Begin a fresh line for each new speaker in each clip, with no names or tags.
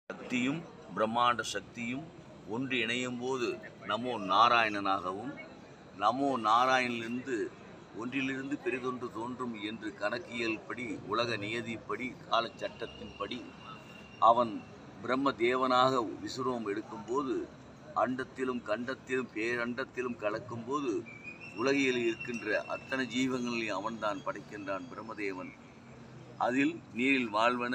சக்தியும் பிரம்மாண்ட சக்தியும் ஒன்று இணையும் போது நமோ நாராயணனாகவும் நமோ நாராயணிலிருந்து ஒன்றிலிருந்து பெரிதொன்று தோன்றும் என்று கணக்கியல் படி உலக நியதிப்படி காலச்சட்டத்தின்படி அவன் பிரம்ம தேவனாக விசுரோம் எடுக்கும்போது அண்டத்திலும் கண்டத்திலும் பேரண்டத்திலும் கலக்கும்போது உலகில் இருக்கின்ற அத்தனை ஜீவங்களையும் அவன்தான் படைக்கின்றான் பிரம்மதேவன் அதில் நீரில் வாழ்வன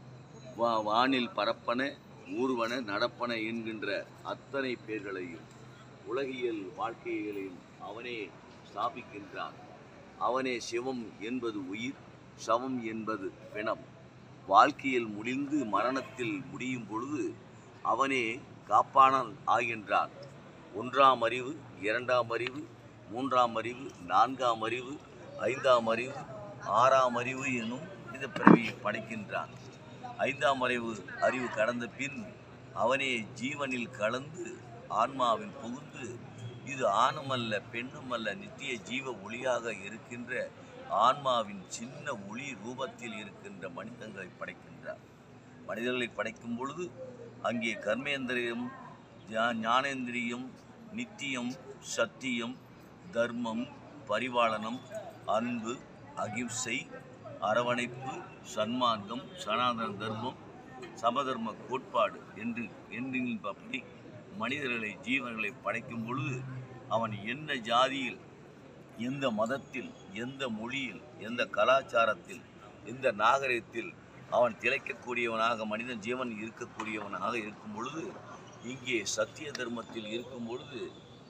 வா வானில் பரப்பன ஊர்வன நடப்பன என்கின்ற அத்தனை பேர்களையும் உலகியல் வாழ்க்கைகளையும் அவனே ஸ்தாபிக்கின்றான் அவனே சிவம் என்பது உயிர் சவம் என்பது பிணம் வாழ்க்கையில் முடிந்து மரணத்தில் முடியும் பொழுது அவனே காப்பானல் ஆகின்றான் ஒன்றாம் அறிவு இரண்டாம் அறிவு மூன்றாம் அறிவு நான்காம் அறிவு ஐந்தாம் அறிவு ஆறாம் அறிவு எனும் இந்த பிறவியை படைக்கின்றான் ஐந்தாம் அறிவு அறிவு கடந்த பின் அவனே ஜீவனில் கலந்து ஆன்மாவில் புகுந்து இது ஆணுமல்ல பெண்ணுமல்ல நித்திய ஜீவ ஒளியாக இருக்கின்ற ஆன்மாவின் சின்ன ஒளி ரூபத்தில் இருக்கின்ற மனிதர்களை படைக்கின்றார் மனிதர்களை படைக்கும் பொழுது அங்கே கர்மேந்திரியம் ஞா- ஞானேந்திரியம் நித்தியம் சத்தியம் தர்மம் பரிபாலனம் அன்பு அகிம்சை அரவணைப்பு சன்மார்க்கம் சனாதன தர்மம் சமதர்ம கோட்பாடு என்று என்கின்றபடி மனிதர்களை ஜீவன்களை படைக்கும் பொழுது அவன் என்ன ஜாதியில் எந்த மதத்தில் எந்த மொழியில் எந்த கலாச்சாரத்தில் எந்த நாகரிகத்தில் அவன் திளைக்கக்கூடியவனாக மனிதன் ஜீவன் இருக்கக்கூடியவனாக இருக்கும் பொழுது இங்கே சத்திய தர்மத்தில் இருக்கும் பொழுது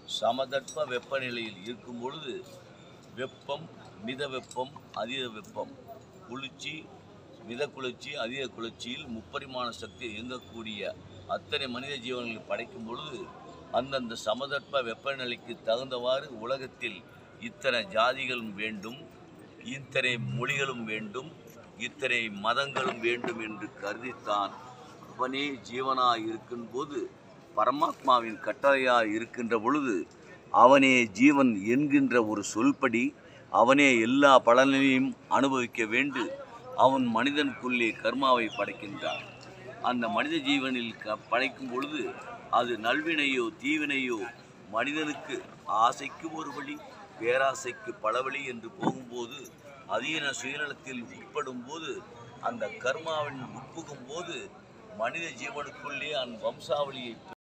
சமதட்ப வெப்பநிலையில் இருக்கும் பொழுது வெப்பம் மித வெப்பம் அதிக வெப்பம் குளிர்ச்சி மித குளிர்ச்சி அதிக குளிர்ச்சியில் முப்பரிமாண சக்தி இயங்கக்கூடிய அத்தனை மனித ஜீவன்களை படைக்கும் பொழுது அந்தந்த சமதட்ப வெப்பநிலைக்கு தகுந்தவாறு உலகத்தில் இத்தனை ஜாதிகளும் வேண்டும் இத்தனை மொழிகளும் வேண்டும் இத்தனை மதங்களும் வேண்டும் என்று கருதித்தான் அவனே ஜீவனாய் இருக்கும்போது பரமாத்மாவின் கட்டளையாய் இருக்கின்ற பொழுது அவனே ஜீவன் என்கின்ற ஒரு சொல்படி அவனே எல்லா பலனையும் அனுபவிக்க வேண்டு அவன் மனிதனுக்குள்ளே கர்மாவை படைக்கின்றான் அந்த மனித ஜீவனில் க படைக்கும் பொழுது அது நல்வினையோ தீவினையோ மனிதனுக்கு ஆசைக்கு ஒரு வழி பேராசைக்கு பல வழி என்று போகும்போது அதீன சுயநலத்தில் உட்படும் போது அந்த கர்மாவின் உட்புகும் போது மனித ஜீவனுக்குள்ளே அந்த வம்சாவளியை